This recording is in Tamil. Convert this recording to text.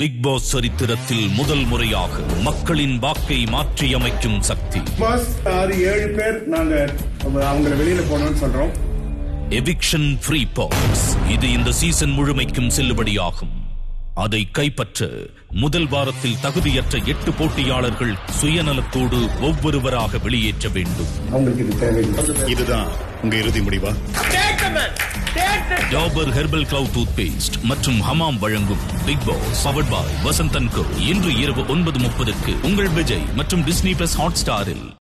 பிக் பாஸ் சரித்திரத்தில் முதல் முறையாக மக்களின் வாக்கை மாற்றியமைக்கும் சக்தி பாஸ் ஆறு ஏழு பேர் நாங்க அவங்கள வெளியில போனோம்னு சொல்றோம் எவிக்ஷன் ஃப்ரீ பாஸ் இது இந்த சீசன் முழுமைக்கும் செல்லுபடியாகும் அதை கைப்பற்ற முதல் வாரத்தில் தகுதியற்ற எட்டு போட்டியாளர்கள் சுயநலத்தோடு ஒவ்வொருவராக வெளியேற்ற வேண்டும் அவங்களுக்கு இது தேவையில்லை இதுதான் உங்க இறுதி முடிவா Dabur herbal clove toothpaste மற்றும் ஹமாம் வழங்கும் Bigg Boss powered by Vasanthan co இன்று இரவு ஒன்பது முப்பதுக்கு உங்கள் விஜய் மற்றும் டிஸ்னி பிளஸ் ஹாட் ஸ்டாரில்